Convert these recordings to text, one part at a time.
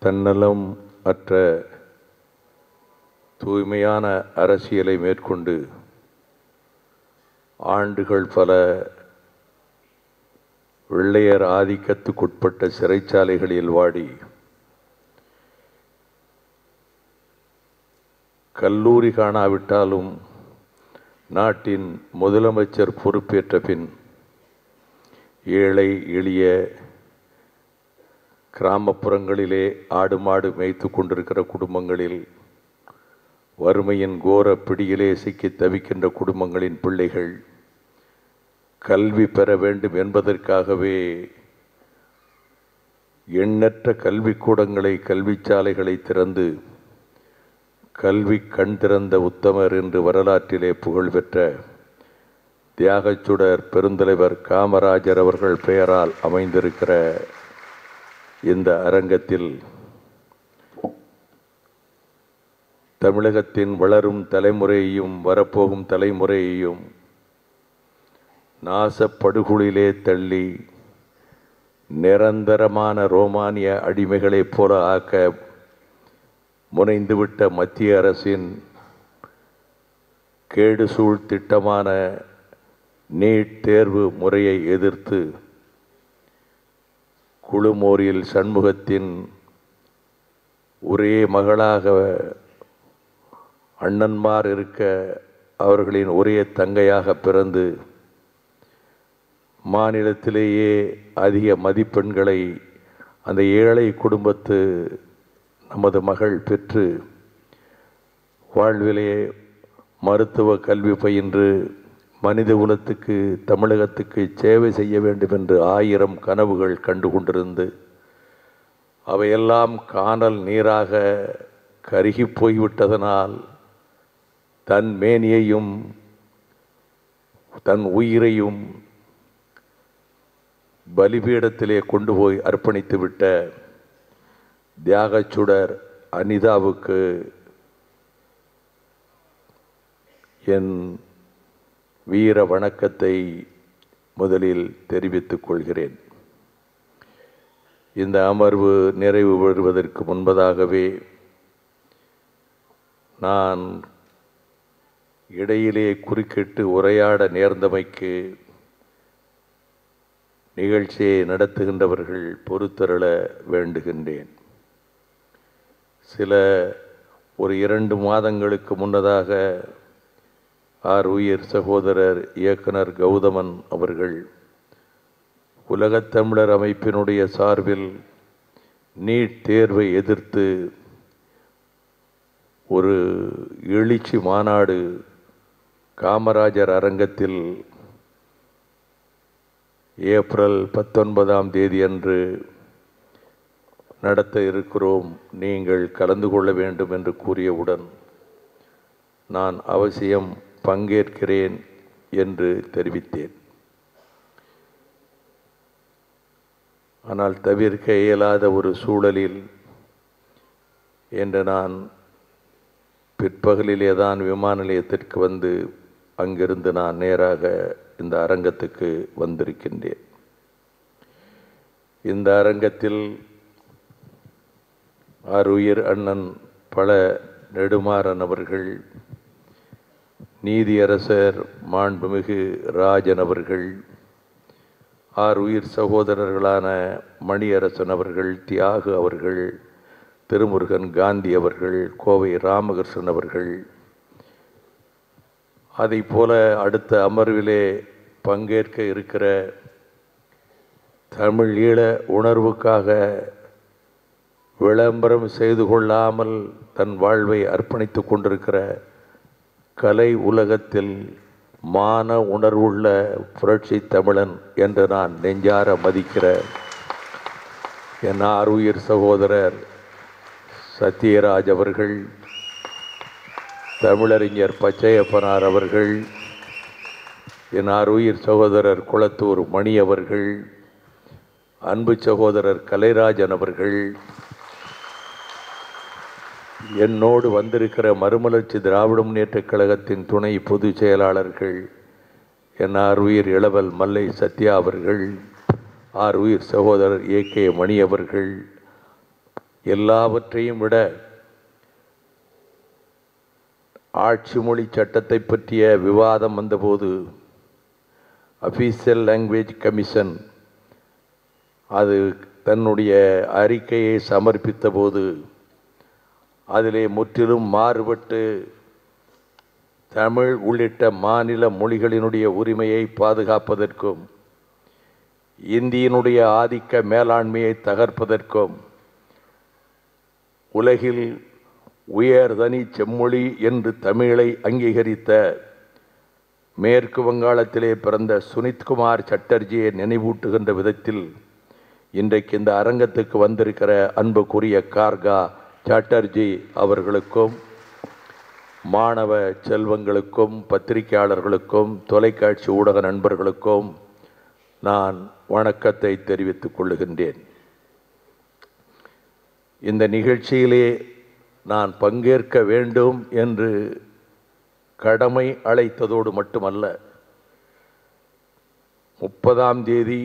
தன்னலம் அற்ற தூய்மையான அரசியலை மேற்கொண்டு ஆண்டுகள் பல வெள்ளையர் ஆதிக்கத்துக்குட்பட்ட சிறைச்சாலைகளில் வாடி கல்லூரி காணாவிட்டாலும் நாட்டின் முதலமைச்சர் பொறுப்பேற்ற பின் ஏழை எளிய கிராமப்புறங்களிலே ஆடு மாடு மேய்த்து கொண்டிருக்கிற குடும்பங்களில் வறுமையின் கோர பிடியிலே சிக்கி தவிக்கின்ற குடும்பங்களின் பிள்ளைகள் கல்வி பெற வேண்டும் என்பதற்காகவே எண்ணற்ற கல்விக்கூடங்களை கல்விச்சாலைகளை திறந்து கல்வி கண் திறந்த உத்தமர் என்று வரலாற்றிலே புகழ்பெற்ற தியாகச்சுடர் பெருந்தலைவர் காமராஜர் அவர்கள் பெயரால் அமைந்திருக்கிற இந்த அரங்கத்தில் தமிழகத்தின் வளரும் தலைமுறையையும் வரப்போகும் தலைமுறையையும் நாசப்படுகுழிலே தள்ளி நிரந்தரமான ரோமானிய அடிமைகளைப் போல ஆக்க முனைந்துவிட்ட மத்திய அரசின் கேடு சூழ் திட்டமான நீட் தேர்வு முறையை எதிர்த்து குழுமோரில் சண்முகத்தின் ஒரே மகளாக அண்ணன்மார் இருக்க அவர்களின் ஒரே தங்கையாக பிறந்து மாநிலத்திலேயே அதிக மதிப்பெண்களை அந்த ஏழை குடும்பத்து நமது மகள் பெற்று வாழ்விலே மருத்துவ கல்வி பயின்று மனித குலத்துக்கு தமிழகத்துக்கு சேவை செய்ய வேண்டும் என்று ஆயிரம் கனவுகள் கண்டு கொண்டிருந்து அவையெல்லாம் காணல் நீராக கருகி போய்விட்டதனால் தன் மேனியையும் தன் உயிரையும் பலிபீடத்திலே கொண்டு போய் அர்ப்பணித்து விட்ட தியாகச்சுடர் அனிதாவுக்கு என் வீர வணக்கத்தை முதலில் தெரிவித்துக் கொள்கிறேன் இந்த அமர்வு நிறைவு பெறுவதற்கு முன்பதாகவே நான் இடையிலே குறுக்கிட்டு உரையாட நேர்ந்தமைக்கு நிகழ்ச்சியை நடத்துகின்றவர்கள் பொறுத்தருள வேண்டுகின்றேன் சில ஒரு இரண்டு மாதங்களுக்கு முன்னதாக ஆர் உயிர் சகோதரர் இயக்குனர் கௌதமன் அவர்கள் உலகத் தமிழர் அமைப்பினுடைய சார்பில் நீட் தேர்வை எதிர்த்து ஒரு எழுச்சி மாநாடு காமராஜர் அரங்கத்தில் ஏப்ரல் பத்தொன்பதாம் தேதி அன்று நடத்த இருக்கிறோம் நீங்கள் கலந்து கொள்ள வேண்டும் என்று கூறியவுடன் நான் அவசியம் பங்கேற்கிறேன் என்று தெரிவித்தேன் ஆனால் தவிர்க்க இயலாத ஒரு சூழலில் என்று நான் பிற்பகலிலே தான் விமான நிலையத்திற்கு வந்து அங்கிருந்து நான் நேராக இந்த அரங்கத்துக்கு வந்திருக்கின்றேன் இந்த அரங்கத்தில் ஆருயிர் அண்ணன் பல நெடுமாறன் அவர்கள் நீதியரசர் மாண்புமிகு ராஜன் அவர்கள் ஆர் உயிர் சகோதரர்களான மணியரசன் அவர்கள் தியாகு அவர்கள் திருமுருகன் காந்தி அவர்கள் கோவை ராமகிருஷ்ணன் அவர்கள் அதை போல அடுத்த அமர்விலே பங்கேற்க இருக்கிற தமிழ் ஈழ உணர்வுக்காக விளம்பரம் செய்து கொள்ளாமல் தன் வாழ்வை அர்ப்பணித்து கொண்டிருக்கிற கலை உலகத்தில் மான உணர்வுள்ள புரட்சி தமிழன் என்று நான் நெஞ்சார மதிக்கிற என் ஆறுயிர் சகோதரர் சத்யராஜ் அவர்கள் தமிழறிஞர் பச்சையப்பனார் அவர்கள் என் ஆறுயிர் சகோதரர் குளத்தூர் மணி அவர்கள் அன்பு சகோதரர் கலைராஜன் அவர்கள் என்னோடு வந்திருக்கிற மறுமலர்ச்சி திராவிட முன்னேற்றக் கழகத்தின் துணை பொதுச் செயலாளர்கள் என் ஆறுயிர் இளவல் மல்லை சத்யா அவர்கள் ஆறுயிர் சகோதரர் ஏ கே மணி அவர்கள் எல்லாவற்றையும் விட ஆட்சி மொழி சட்டத்தை பற்றிய விவாதம் வந்தபோது அஃபீஷியல் லாங்குவேஜ் கமிஷன் அது தன்னுடைய அறிக்கையை சமர்ப்பித்த போது அதிலே முற்றிலும் மாறுபட்டு தமிழ் உள்ளிட்ட மாநில மொழிகளினுடைய உரிமையை பாதுகாப்பதற்கும் இந்தியினுடைய ஆதிக்க மேலாண்மையை தகர்ப்பதற்கும் உலகில் உயர்தனி செம்மொழி என்று தமிழை அங்கீகரித்த மேற்கு வங்காளத்திலே பிறந்த சுனித்குமார் சட்டர்ஜியை நினைவூட்டுகின்ற விதத்தில் இன்றைக்கு இந்த அரங்கத்துக்கு வந்திருக்கிற அன்புக்குரிய கார்கா சாட்டர்ஜி அவர்களுக்கும் மாணவ செல்வங்களுக்கும் பத்திரிகையாளர்களுக்கும் தொலைக்காட்சி ஊடக நண்பர்களுக்கும் நான் வணக்கத்தை தெரிவித்துக் கொள்ளுகின்றேன் இந்த நிகழ்ச்சியிலே நான் பங்கேற்க வேண்டும் என்று கடமை அழைத்ததோடு மட்டுமல்ல முப்பதாம் தேதி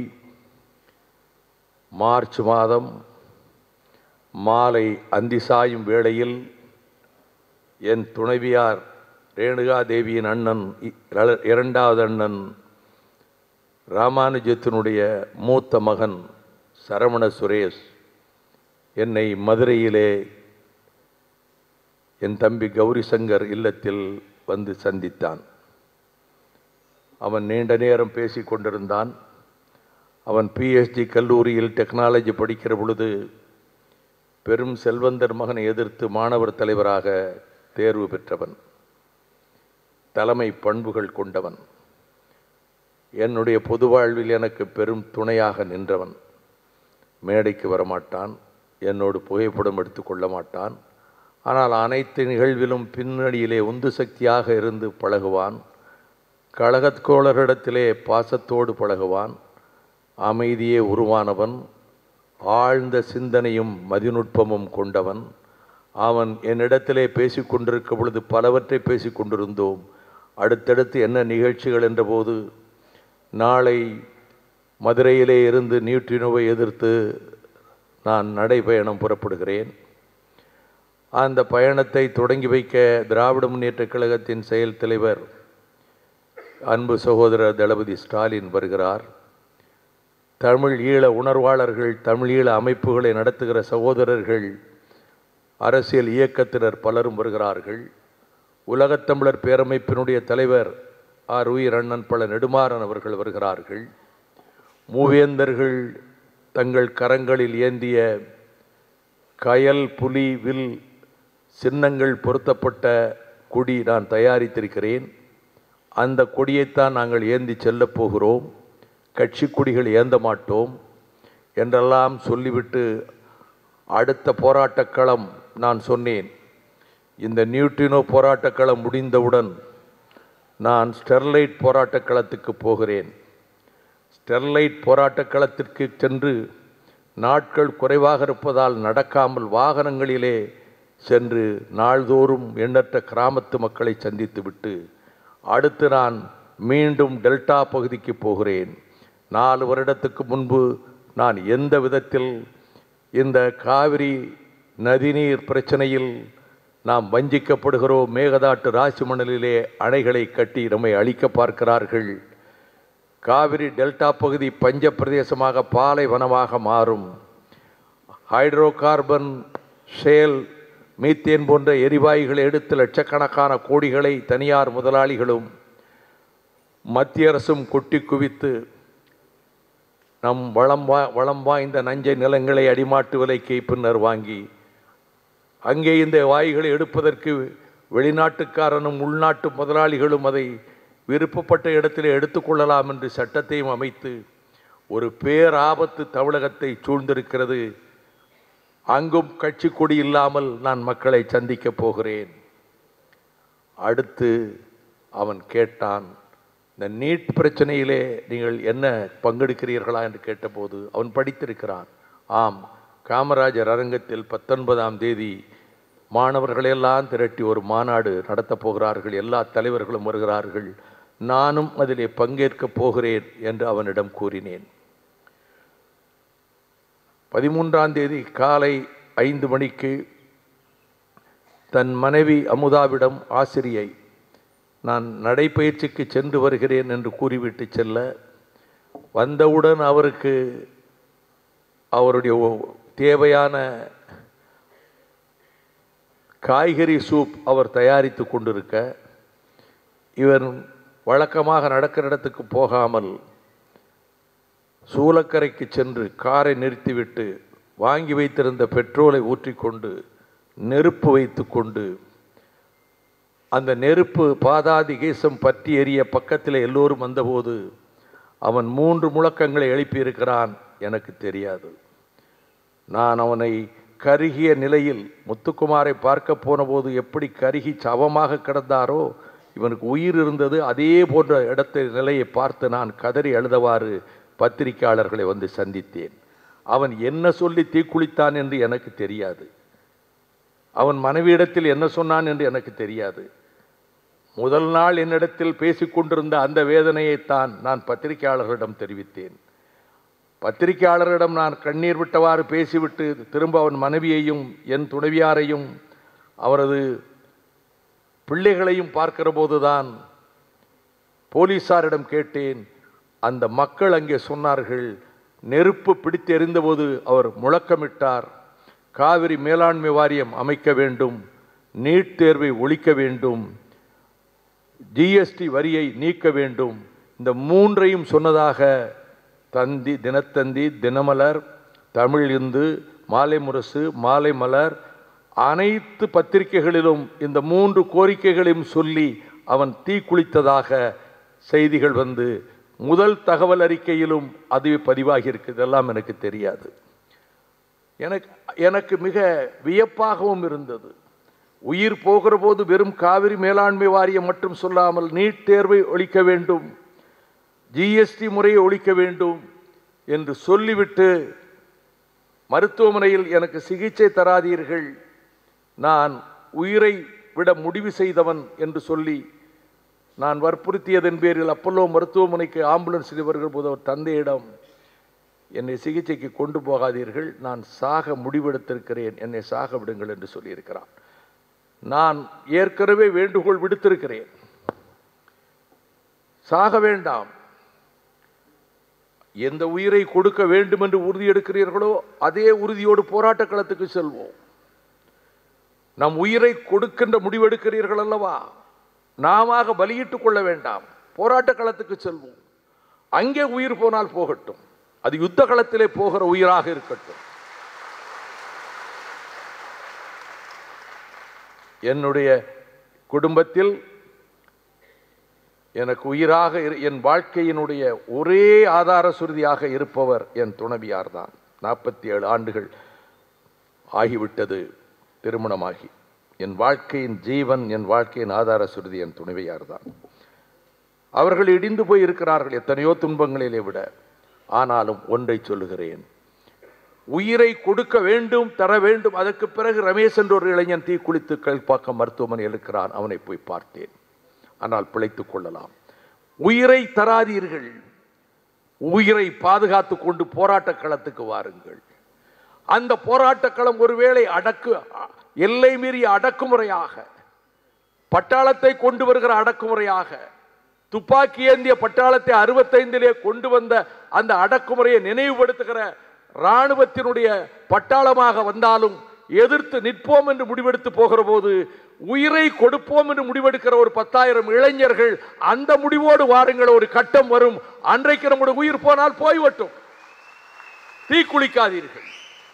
மார்ச் மாதம் மாலை அந்தி சாயும் வேளையில் என் துணைவியார் ரேணுகா தேவியின் அண்ணன் இ- இரண்டாவது அண்ணன் ராமானுஜத்தினுடைய மூத்த மகன் சரவண சுரேஷ் என்னை மதுரையிலே என் தம்பி கௌரி சங்கர் இல்லத்தில் வந்து சந்தித்தான் அவன் நீண்ட நேரம் பேசிக் கொண்டிருந்தான் அவன் பிஎஸ்டி கல்லூரியில் டெக்னாலஜி படிக்கிற பொழுது பெரும் செல்வந்தர் மகனை எதிர்த்து மாணவர் தலைவராக தேர்வு பெற்றவன் தலைமை பண்புகள் கொண்டவன் என்னுடைய பொது வாழ்வில் எனக்கு பெரும் துணையாக நின்றவன் மேடைக்கு வரமாட்டான் என்னோடு புகைப்படம் எடுத்துக்கொள்ள மாட்டான் ஆனால் அனைத்து நிகழ்விலும் பின்னணியிலே உந்து சக்தியாக இருந்து பழகுவான் கழகத்தோழரிடத்திலே பாசத்தோடு பழகுவான் அமைதியே உருவானவன் ஆழ்ந்த சிந்தனையும் மதிநுட்பமும் கொண்டவன் அவன் என்னிடத்திலே பேசிக் கொண்டிருக்க பொழுது பலவற்றை பேசிக் கொண்டிருந்தோம் அடுத்தடுத்து என்ன நிகழ்ச்சிகள் என்றபோது நாளை மதுரையிலே இருந்து நியூட்ரினோவை எதிர்த்து நான் நடைபயணம் புறப்படுகிறேன் அந்த பயணத்தை தொடங்கி வைக்க திராவிட முன்னேற்றக் கழகத்தின் செயல் தலைவர் அன்பு சகோதரர் தளபதி ஸ்டாலின் வருகிறார் தமிழ் ஈழ உணர்வாளர்கள் தமிழ் ஈழ அமைப்புகளை நடத்துகிற சகோதரர்கள் அரசியல் இயக்கத்தினர் பலரும் வருகிறார்கள் உலகத்தமிழர் பேரமைப்பினுடைய தலைவர் ஆர் உயிர் அண்ணன் பல நெடுமாறன் அவர்கள் வருகிறார்கள் மூவேந்தர்கள் தங்கள் கரங்களில் ஏந்திய கயல் புலி வில் சின்னங்கள் பொருத்தப்பட்ட கொடி நான் தயாரித்திருக்கிறேன் அந்த கொடியைத்தான் நாங்கள் ஏந்தி செல்லப் போகிறோம் கட்சி கொடிகள் ஏந்த மாட்டோம் என்றெல்லாம் சொல்லிவிட்டு அடுத்த போராட்டக் களம் நான் சொன்னேன் இந்த நியூட்ரினோ போராட்டக் களம் முடிந்தவுடன் நான் ஸ்டெர்லைட் போராட்டக் களத்துக்கு போகிறேன் ஸ்டெர்லைட் போராட்டக் களத்திற்கு சென்று நாட்கள் குறைவாக இருப்பதால் நடக்காமல் வாகனங்களிலே சென்று நாள்தோறும் எண்ணற்ற கிராமத்து மக்களை சந்தித்துவிட்டு அடுத்து நான் மீண்டும் டெல்டா பகுதிக்கு போகிறேன் நாலு வருடத்துக்கு முன்பு நான் எந்த விதத்தில் இந்த காவிரி நதிநீர் பிரச்சனையில் நாம் வஞ்சிக்கப்படுகிறோம் மேகதாட்டு ராசி மணலிலே அணைகளை கட்டி நம்மை அழிக்க பார்க்கிறார்கள் காவிரி டெல்டா பகுதி பஞ்ச பிரதேசமாக பாலைவனமாக மாறும் ஹைட்ரோ கார்பன் ஷேல் மீத்தேன் போன்ற எரிவாயுகளை எடுத்து லட்சக்கணக்கான கோடிகளை தனியார் முதலாளிகளும் மத்திய அரசும் கொட்டி குவித்து நம் வளம் வா வளம் வாய்ந்த நஞ்சை நிலங்களை அடிமாட்டு விலைக்கு பின்னர் வாங்கி அங்கே இந்த வாயுகளை எடுப்பதற்கு வெளிநாட்டுக்காரனும் உள்நாட்டு முதலாளிகளும் அதை விருப்பப்பட்ட இடத்திலே எடுத்துக்கொள்ளலாம் என்று சட்டத்தையும் அமைத்து ஒரு பேராபத்து தமிழகத்தை சூழ்ந்திருக்கிறது அங்கும் கட்சி கொடி இல்லாமல் நான் மக்களை சந்திக்கப் போகிறேன் அடுத்து அவன் கேட்டான் இந்த நீட் பிரச்சனையிலே நீங்கள் என்ன பங்கெடுக்கிறீர்களா என்று கேட்டபோது அவன் படித்திருக்கிறான் ஆம் காமராஜர் அரங்கத்தில் பத்தொன்பதாம் தேதி மாணவர்களெல்லாம் திரட்டி ஒரு மாநாடு நடத்தப் போகிறார்கள் எல்லா தலைவர்களும் வருகிறார்கள் நானும் அதிலே பங்கேற்கப் போகிறேன் என்று அவனிடம் கூறினேன் பதிமூன்றாம் தேதி காலை ஐந்து மணிக்கு தன் மனைவி அமுதாவிடம் ஆசிரியை நான் நடைப்பயிற்சிக்கு சென்று வருகிறேன் என்று கூறிவிட்டு செல்ல வந்தவுடன் அவருக்கு அவருடைய ஒ- தேவையான காய்கறி சூப் அவர் தயாரித்து கொண்டிருக்க இவர் வழக்கமாக நடக்கிற இடத்துக்கு போகாமல் சூலக்கரைக்கு சென்று காரை நிறுத்திவிட்டு வாங்கி வைத்திருந்த பெட்ரோலை ஊற்றிக்கொண்டு நெருப்பு வைத்துக்கொண்டு அந்த நெருப்பு பாதாதி கேசம் பற்றி எரிய பக்கத்தில் எல்லோரும் வந்தபோது அவன் மூன்று முழக்கங்களை எழுப்பியிருக்கிறான் எனக்கு தெரியாது நான் அவனை கருகிய நிலையில் முத்துக்குமாரை பார்க்க போனபோது எப்படி கருகி சவமாக கிடந்தாரோ இவனுக்கு உயிர் இருந்தது அதே போன்ற இடத்தை நிலையை பார்த்து நான் கதறி அழுதவாறு பத்திரிகையாளர்களை வந்து சந்தித்தேன் அவன் என்ன சொல்லி தீக்குளித்தான் என்று எனக்கு தெரியாது அவன் மனைவியிடத்தில் என்ன சொன்னான் என்று எனக்கு தெரியாது முதல் நாள் என்னிடத்தில் பேசிக்கொண்டிருந்த அந்த வேதனையைத்தான் நான் பத்திரிகையாளர்களிடம் தெரிவித்தேன் பத்திரிகையாளரிடம் நான் கண்ணீர் விட்டவாறு பேசிவிட்டு திரும்ப அவன் மனைவியையும் என் துணைவியாரையும் அவரது பிள்ளைகளையும் பார்க்கிற போதுதான் போலீசாரிடம் கேட்டேன் அந்த மக்கள் அங்கே சொன்னார்கள் நெருப்பு பிடித்து எறிந்தபோது அவர் முழக்கமிட்டார் காவிரி மேலாண்மை வாரியம் அமைக்க வேண்டும் நீட் தேர்வை ஒழிக்க வேண்டும் ஜிஎஸ்டி வரியை நீக்க வேண்டும் இந்த மூன்றையும் சொன்னதாக தந்தி தினத்தந்தி தினமலர் தமிழ் இந்து மாலை முரசு மாலை மலர் அனைத்து பத்திரிகைகளிலும் இந்த மூன்று கோரிக்கைகளையும் சொல்லி அவன் தீக்குளித்ததாக செய்திகள் வந்து முதல் தகவல் அறிக்கையிலும் அதுவே பதிவாகி இருக்கு இதெல்லாம் எனக்கு தெரியாது எனக்கு எனக்கு மிக வியப்பாகவும் இருந்தது உயிர் போகிற போது வெறும் காவிரி மேலாண்மை வாரியம் மட்டும் சொல்லாமல் நீட் தேர்வை ஒழிக்க வேண்டும் ஜிஎஸ்டி முறையை ஒழிக்க வேண்டும் என்று சொல்லிவிட்டு மருத்துவமனையில் எனக்கு சிகிச்சை தராதீர்கள் நான் உயிரை விட முடிவு செய்தவன் என்று சொல்லி நான் வற்புறுத்தியதன் பேரில் அப்பல்லோ மருத்துவமனைக்கு ஆம்புலன்ஸில் வருகிற போது அவர் தந்தையிடம் என்னை சிகிச்சைக்கு கொண்டு போகாதீர்கள் நான் சாக முடிவெடுத்திருக்கிறேன் என்னை சாக விடுங்கள் என்று சொல்லியிருக்கிறான் நான் ஏற்கனவே வேண்டுகோள் விடுத்திருக்கிறேன் சாக வேண்டாம் எந்த உயிரை கொடுக்க வேண்டும் என்று உறுதி எடுக்கிறீர்களோ அதே உறுதியோடு போராட்ட களத்துக்கு செல்வோம் நம் உயிரை கொடுக்கின்ற முடிவெடுக்கிறீர்கள் அல்லவா நாம பலியிட்டுக் கொள்ள வேண்டாம் போராட்ட களத்துக்கு செல்வோம் அங்கே உயிர் போனால் போகட்டும் அது யுத்த களத்திலே போகிற உயிராக இருக்கட்டும் என்னுடைய குடும்பத்தில் எனக்கு உயிராக இரு- என் வாழ்க்கையினுடைய ஒரே ஆதார சுருதியாக இருப்பவர் என் துணைவியார் தான் நாற்பத்தி ஏழு ஆண்டுகள் ஆகிவிட்டது திருமணமாகி என் வாழ்க்கையின் ஜீவன் என் வாழ்க்கையின் ஆதார சுருதி என் துணைவியார் தான் அவர்கள் இடிந்து போய் இருக்கிறார்கள் எத்தனையோ துன்பங்களிலே விட ஆனாலும் ஒன்றை சொல்லுகிறேன் உயிரை கொடுக்க வேண்டும் தர வேண்டும் அதற்கு பிறகு ரமேஷ் என்ற ஒரு இளைஞன் தீக்குளித்து கல்பாக்கம் மருத்துவமனை இருக்கிறான் அவனை போய் பார்த்தேன் ஆனால் பிழைத்துக் கொள்ளலாம் உயிரை தராதீர்கள் உயிரை பாதுகாத்து கொண்டு போராட்ட களத்துக்கு வாருங்கள் அந்த போராட்ட களம் ஒருவேளை அடக்கு எல்லை மீறிய அடக்குமுறையாக பட்டாளத்தை கொண்டு வருகிற அடக்குமுறையாக துப்பாக்கி ஏந்திய பட்டாளத்தை அறுபத்தைந்திலே கொண்டு வந்த அந்த அடக்குமுறையை நினைவுபடுத்துகிற இராணுவத்தினுடைய பட்டாளமாக வந்தாலும் எதிர்த்து நிற்போம் என்று முடிவெடுத்து போகிற போது உயிரை கொடுப்போம் என்று முடிவெடுக்கிற ஒரு பத்தாயிரம் இளைஞர்கள் அந்த முடிவோடு வாருங்கள் ஒரு கட்டம் வரும் அன்றைக்கு நம்முடைய உயிர் போனால் போய்வட்டும் தீக்குளிக்காதீர்கள்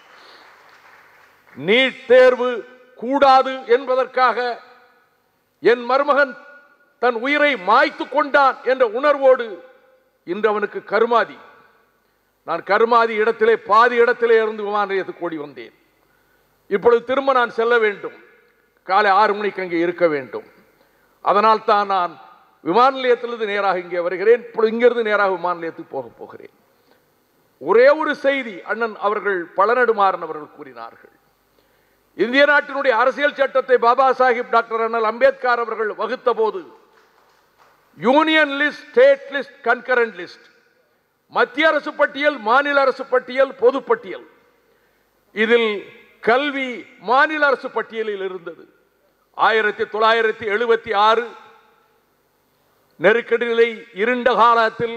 நீட் தேர்வு கூடாது என்பதற்காக என் மருமகன் தன் உயிரை மாய்த்து கொண்டான் என்ற உணர்வோடு இன்று அவனுக்கு கருமாதி நான் கருமாதி இடத்திலே பாதி இடத்திலே இருந்து விமான நிலையத்துக்கு ஓடி வந்தேன் இப்பொழுது திரும்ப நான் செல்ல வேண்டும் காலை ஆறு மணிக்கு அங்கே இருக்க வேண்டும் அதனால் தான் நான் விமான நிலையத்திலிருந்து நேராக இங்கே வருகிறேன் இப்பொழுது இங்கிருந்து நேராக விமான நிலையத்துக்கு போக போகிறேன் ஒரே ஒரு செய்தி அண்ணன் அவர்கள் பழநடுமாறன் அவர்கள் கூறினார்கள் இந்திய நாட்டினுடைய அரசியல் சட்டத்தை பாபா சாஹிப் டாக்டர் அண்ணல் அம்பேத்கர் அவர்கள் வகுத்த போது union list state list concurrent list மத்திய அரசு பட்டியல் மாநில அரசு பட்டியல் பொது பட்டியல் இதில் கல்வி மாநில அரசு பட்டியலில் இருந்தது ஆயிரத்தி தொள்ளாயிரத்தி எழுபத்தி ஆறு நெருக்கடி நிலை இருண்ட காலத்தில்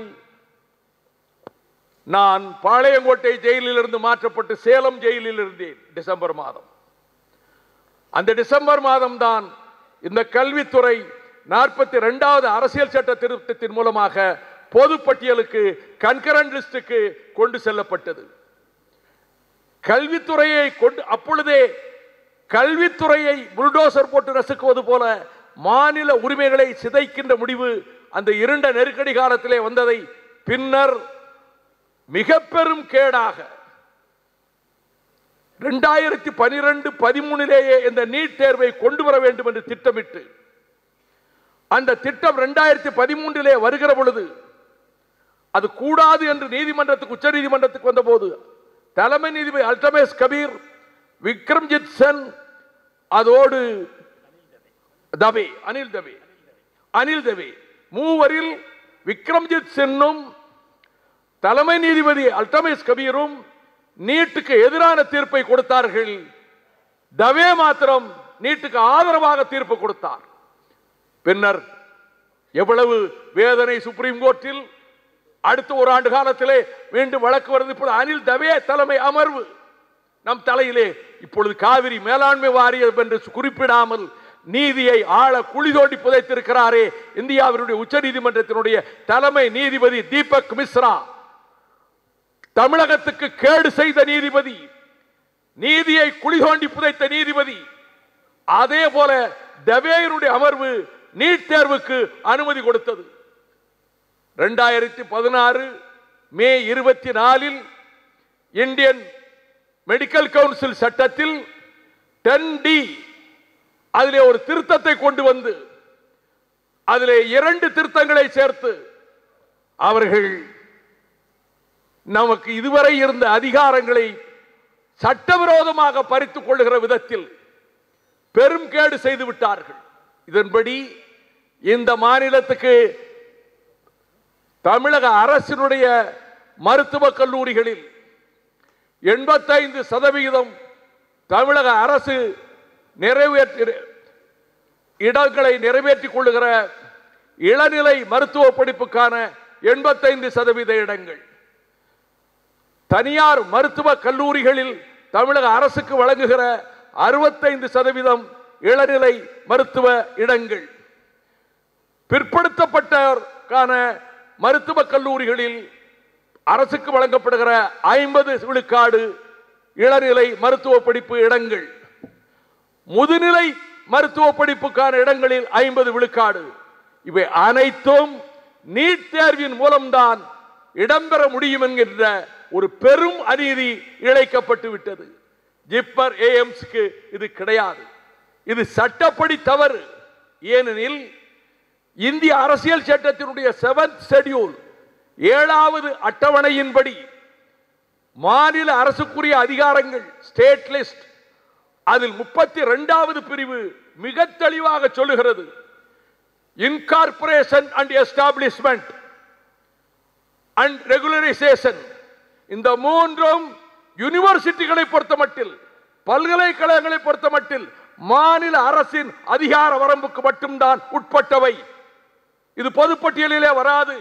நான் பாளையங்கோட்டை ஜெயிலில் இருந்து மாற்றப்பட்டு சேலம் ஜெயிலில் இருந்தேன் டிசம்பர் மாதம் அந்த டிசம்பர் மாதம் தான் இந்த கல்வித்துறை நாற்பத்தி ரெண்டாவது அரசியல் சட்ட திருத்தத்தின் மூலமாக பொதுப்பட்டியலுக்கு கன்கரண்ட் லிஸ்டுக்கு கொண்டு செல்லப்பட்டது கல்வித்துறையை கொண்டு அப்பொழுதே கல்வித்துறையை புல்டோசர் போட்டு நசுக்குவது போல மாநில உரிமைகளை சிதைக்கின்ற முடிவு அந்த இருண்ட நெருக்கடி காலத்திலே வந்ததை பின்னர் மிக பெரும் கேடாக இரண்டாயிரத்தி பனிரெண்டு பதிமூணிலேயே இந்த நீட் தேர்வை கொண்டு வர வேண்டும் என்று திட்டமிட்டு அந்த திட்டம் இரண்டாயிரத்தி பதிமூன்றிலே வருகிற பொழுது அது கூடாது என்று நீதிமன்றத்துக்கு உச்ச நீதிமன்றத்துக்கு வந்தபோது தலைமை நீதிபதி அல்டமேஸ் கபீர் விக்ரம்ஜித் சென் அதோடு தவே அனில் தவே அனில் தவே மூவரில் விக்ரம்ஜித் சென்னும் தலைமை நீதிபதி அல்டமேஸ் கபீரும் நீட்டுக்கு எதிரான தீர்ப்பை கொடுத்தார்கள் தவே மாத்திரம் நீட்டுக்கு ஆதரவாக தீர்ப்பு கொடுத்தார் பின்னர் எவ்வளவு வேதனை சுப்ரீம் கோர்ட்டில் அடுத்த ஒரு ஆண்டு காலத்திலே மீண்டும் வழக்கு வருது இப்பொழுது அனில் தவே தலைமை அமர்வு நம் தலையிலே இப்பொழுது காவிரி மேலாண்மை வாரியம் என்று குறிப்பிடாமல் நீதியை ஆழ குழி தோண்டி புதைத்திருக்கிறாரே இந்தியாவினுடைய உச்ச நீதிமன்றத்தினுடைய தலைமை நீதிபதி தீபக் மிஸ்ரா தமிழகத்துக்கு கேடு செய்த நீதிபதி நீதியை குழி தோண்டி புதைத்த நீதிபதி அதே போல தவேயருடைய அமர்வு நீட் தேர்வுக்கு அனுமதி கொடுத்தது இரண்டாயிரத்தி பதினாறு மே இருபத்தி நாலில் இந்தியன் மெடிக்கல் கவுன்சில் சட்டத்தில் டென் டி அதிலே ஒரு திருத்தத்தை கொண்டு வந்து அதிலே இரண்டு திருத்தங்களை சேர்த்து அவர்கள் நமக்கு இதுவரை இருந்த அதிகாரங்களை சட்டவிரோதமாக பறித்துக் கொள்ளுகிற விதத்தில் பெரும் கேடு செய்து விட்டார்கள் இதன்படி இந்த மாநிலத்துக்கு தமிழக அரசினுடைய மருத்துவக் கல்லூரிகளில் எண்பத்தைந்து சதவிகிதம் தமிழக அரசு நிறைவேற்றி இடங்களை நிறைவேற்றிக் கொள்ளுகிற இளநிலை மருத்துவ படிப்புக்கான எண்பத்தைந்து சதவீத இடங்கள் தனியார் மருத்துவ கல்லூரிகளில் தமிழக அரசுக்கு வழங்குகிற அறுபத்தைந்து சதவீதம் இளநிலை மருத்துவ இடங்கள் பிற்படுத்தப்பட்டோருக்கான மருத்துவ கல்லூரிகளில் அரசுக்கு வழங்கப்படுகிற ஐம்பது விழுக்காடு இளநிலை மருத்துவ படிப்பு இடங்கள் முதுநிலை மருத்துவ படிப்புக்கான இடங்களில் ஐம்பது விழுக்காடு இவை அனைத்தும் நீட் தேர்வின் மூலம்தான் இடம்பெற முடியும் என்கின்ற ஒரு பெரும் அநீதி இழைக்கப்பட்டு விட்டது ஜிப்பர் ஏஎம்ஸ்க்கு இது கிடையாது இது சட்டப்படி தவறு ஏனெனில் இந்திய அரசியல் சட்டத்தினுடைய செவன்த் ஷெட்யூல் ஏழாவது அட்டவணையின்படி மாநில அரசுக்குரிய அதிகாரங்கள் ஸ்டேட் லிஸ்ட் அதில் முப்பத்தி இரண்டாவது பிரிவு மிக தெளிவாக சொல்லுகிறது incorporation and establishment and regularisation இந்த மூன்றும் யூனிவர்சிட்டிகளை பொறுத்தமட்டில் பல்கலைக்கழகங்களை பொறுத்தமட்டில் மாநில அரசின் அதிகார வரம்புக்கு மட்டும்தான் உட்பட்டவை இது பொதுப்பட்டியலிலே வராது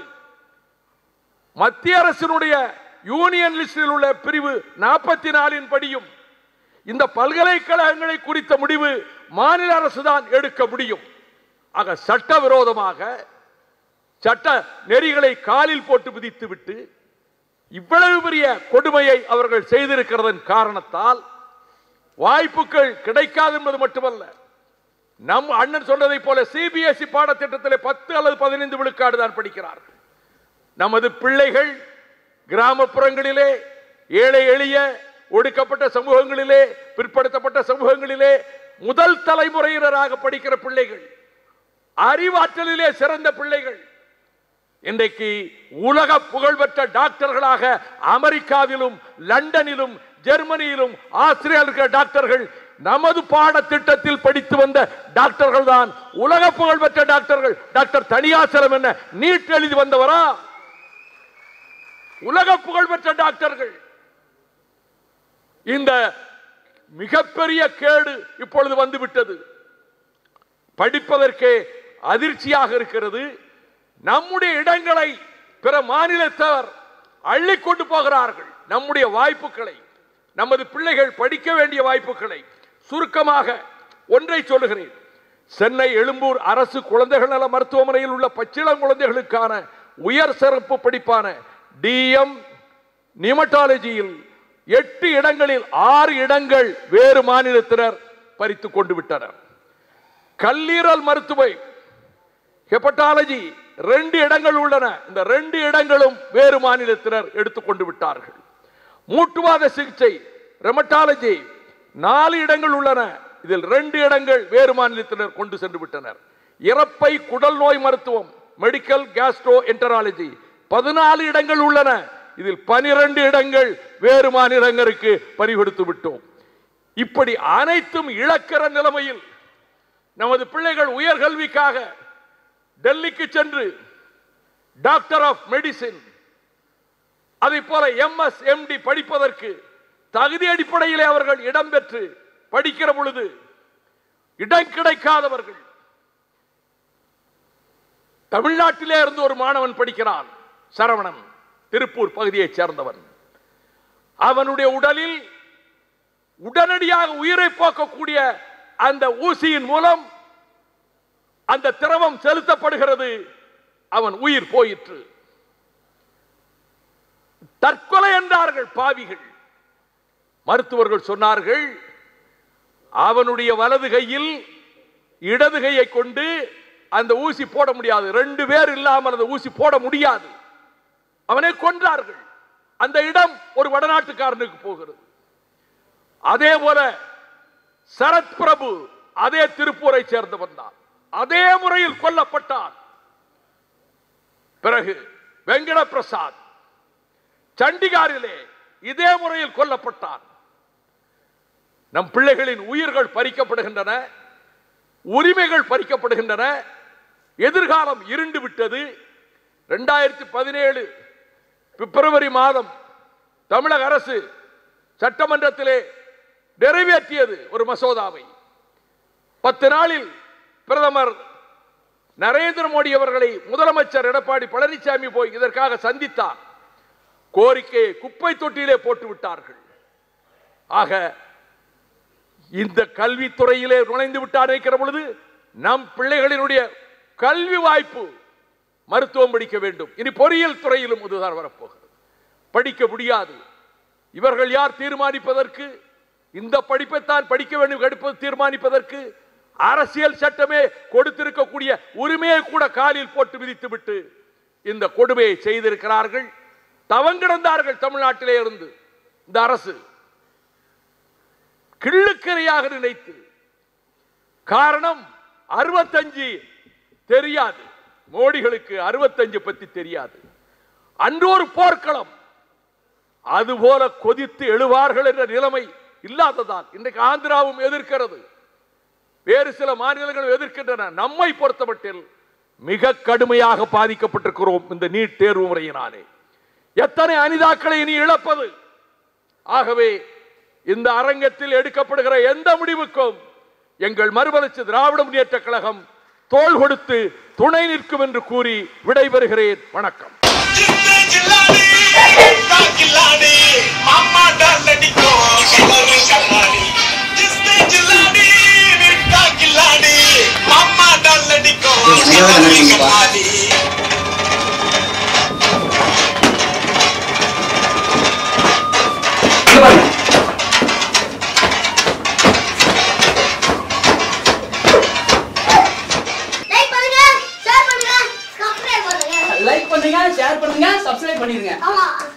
மத்திய அரசினுடைய யூனியன் லிஸ்டில் உள்ள பிரிவு நாற்பத்தி நாலின் படியும் இந்த பல்கலைக்கழகங்களை குறித்த முடிவு மாநில அரசு தான் எடுக்க முடியும் ஆக சட்டவிரோதமாக சட்ட நெறிகளை காலில் போட்டு விதித்து விட்டு இவ்வளவு பெரிய கொடுமையை அவர்கள் செய்திருக்கிறதன் காரணத்தால் வாய்ப்புகள் கிடைக்காது என்பது மட்டுமல்ல நம் அண்ணன் சொன்னதை போல சிபிஎஸ்இ பாடத்திட்டத்திலே பத்து அல்லது பதினைந்து விழுக்காடு தான் படிக்கிறார்கள் நமது பிள்ளைகள் கிராமப்புறங்களிலே ஏழை எளிய ஒடுக்கப்பட்ட சமூகங்களிலே பிற்படுத்தப்பட்ட சமூகங்களிலே முதல் தலைமுறையினராக படிக்கிற பிள்ளைகள் அறிவாற்றலிலே சிறந்த பிள்ளைகள் இன்றைக்கு உலக புகழ்பெற்ற டாக்டர்களாக அமெரிக்காவிலும் லண்டனிலும் ஜெர்மனியிலும் ஆஸ்திரேலியா இருக்கிற டாக்டர்கள் நமது பாடத்திட்டத்தில் படித்து வந்த டாக்டர்கள் தான் உலக புகழ்பெற்ற டாக்டர்கள் டாக்டர் தனியாசலம் என்ன நீட் எழுதி வந்தவரா உலக புகழ்பெற்ற டாக்டர்கள் இந்த மிகப்பெரிய கேடு இப்பொழுது வந்துவிட்டது படிப்பதற்கே அதிர்ச்சியாக இருக்கிறது நம்முடைய இடங்களை பிற மாநிலத்தவர் அள்ளி கொண்டு போகிறார்கள் நம்முடைய வாய்ப்புகளை நமது பிள்ளைகள் படிக்க வேண்டிய வாய்ப்புகளை சுருக்கமாக ஒன்றை சொல்லுகிறேன் சென்னை எழும்பூர் அரசு குழந்தைகள் நல மருத்துவமனையில் உள்ள பச்சிளம் குழந்தைகளுக்கான உயர் சிறப்பு படிப்பான டிஎம் நிமட்டாலஜியில் எட்டு இடங்களில் ஆறு இடங்கள் வேறு மாநிலத்தினர் பறித்துக் கொண்டு விட்டனர் கல்லீரல் மருத்துவம் ஹெப்பட்டாலஜி ரெண்டு இடங்கள் உள்ளன இந்த ரெண்டு இடங்களும் வேறு மாநிலத்தினர் எடுத்துக்கொண்டு விட்டார்கள் மூட்டுவாத சிகிச்சை ரெமட்டாலஜி நாலு இடங்கள் உள்ளன இதில் ரெண்டு இடங்கள் வேறு மாநிலத்தினர் கொண்டு சென்று விட்டனர் இறப்பை குடல் நோய் மருத்துவம் மெடிக்கல் கேஸ்ட்ரோ என்டராலஜி பதினாலு இடங்கள் உள்ளன இதில் பனிரெண்டு இடங்கள் வேறு மாநிலங்களுக்கு பறிகொடுத்து விட்டோம் இப்படி அனைத்தும் இழக்கிற நிலைமையில் நமது பிள்ளைகள் உயர்கல்விக்காக டெல்லிக்கு சென்று டாக்டர் ஆஃப் மெடிசின் அதை போல எம்எஸ் எம்டி படிப்பதற்கு தகுதி அடிப்படையிலே அவர்கள் இடம்பெற்று படிக்கிற பொழுது இடம் கிடைக்காதவர்கள் தமிழ்நாட்டிலே இருந்து ஒரு மாணவன் படிக்கிறான் சரவணன் திருப்பூர் பகுதியைச் சேர்ந்தவன் அவனுடைய உடலில் உடனடியாக உயிரை போக்கக்கூடிய அந்த ஊசியின் மூலம் அந்த திரவம் செலுத்தப்படுகிறது அவன் உயிர் போயிற்று தற்கொலை என்றார்கள் பாவிகள் மருத்துவர்கள் சொன்னார்கள் அவனுடைய வலது கையில் இடது கையை கொண்டு அந்த ஊசி போட முடியாது ரெண்டு பேர் இல்லாமல் அந்த ஊசி போட முடியாது அவனை கொன்றார்கள் அந்த இடம் ஒரு வடநாட்டுக்காரனுக்கு போகிறது அதே போல சரத் பிரபு அதே திருப்பூரை சேர்ந்தவன் தான் அதே முறையில் கொல்லப்பட்டான் பிறகு வெங்கட பிரசாத் சண்டிகாரிலே இதே முறையில் கொல்லப்பட்டான் நம் பிள்ளைகளின் உயிர்கள் பறிக்கப்படுகின்றன உரிமைகள் பறிக்கப்படுகின்றன எதிர்காலம் இருண்டு விட்டது ரெண்டாயிரத்தி பதினேழு பிப்ரவரி மாதம் தமிழக அரசு சட்டமன்றத்திலே நிறைவேற்றியது ஒரு மசோதாவை பத்து நாளில் பிரதமர் நரேந்திர மோடி அவர்களை முதலமைச்சர் எடப்பாடி பழனிசாமி போய் இதற்காக சந்தித்தார் கோரிக்கையை குப்பை தொட்டியிலே போட்டு விட்டார்கள் ஆக இந்த கல்வித்துறையிலே நுழைந்து விட்டார் நினைக்கிற பொழுது நம் பிள்ளைகளினுடைய கல்வி வாய்ப்பு மருத்துவம் படிக்க வேண்டும் இனி பொறியியல் துறையிலும் இதுதான் வரப்போகிறது படிக்க முடியாது இவர்கள் யார் தீர்மானிப்பதற்கு இந்த படிப்பைத்தான் படிக்க வேண்டும் எடுப்பது தீர்மானிப்பதற்கு அரசியல் சட்டமே கொடுத்திருக்கக்கூடிய உரிமையை கூட காலில் போட்டு விதித்து விட்டு இந்த கொடுமையை செய்திருக்கிறார்கள் தவங்கிடந்தார்கள் தமிழ்நாட்டிலே இருந்து இந்த அரசு கிள்ளுக்கரையாக நினைத்து காரணம் அறுபத்தஞ்சு தெரியாது மோடிகளுக்கு அறுபத்தஞ்சு பத்தி தெரியாது அன்று ஒரு போர்க்களம் அதுபோல கொதித்து எழுவார்கள் என்ற நிலைமை இல்லாததால் இன்றைக்கு ஆந்திராவும் எதிர்க்கிறது வேறு சில மாநிலங்களும் எதிர்க்கின்றன நம்மை பொறுத்தமட்டில் மிக கடுமையாக பாதிக்கப்பட்டிருக்கிறோம் இந்த நீட் தேர்வு முறையினாலே எத்தனை அனிதாக்களை இனி இழப்பது ஆகவே இந்த அரங்கத்தில் எடுக்கப்படுகிற எந்த முடிவுக்கும் எங்கள் மறுமலர்ச்சி திராவிட முன்னேற்ற கழகம் தோள் கொடுத்து துணை நிற்கும் என்று கூறி விடைபெறுகிறேன் வணக்கம் जिसने चिल्लानी का खिलाड़ी मामा डाल डिको कलर कलाड़ी जिसने चिल्लानी का खिलाड़ी मामा डाल डिको कलर कलाड़ी லைக் பண்ணுங்க ஷேர் பண்ணுங்க சப்ஸ்கிரைப் பண்ணுங்க லைக் பண்ணுங்க ஷேர் பண்ணுங்க சப்ஸ்கிரைப் பண்ணிருங்க ஆமா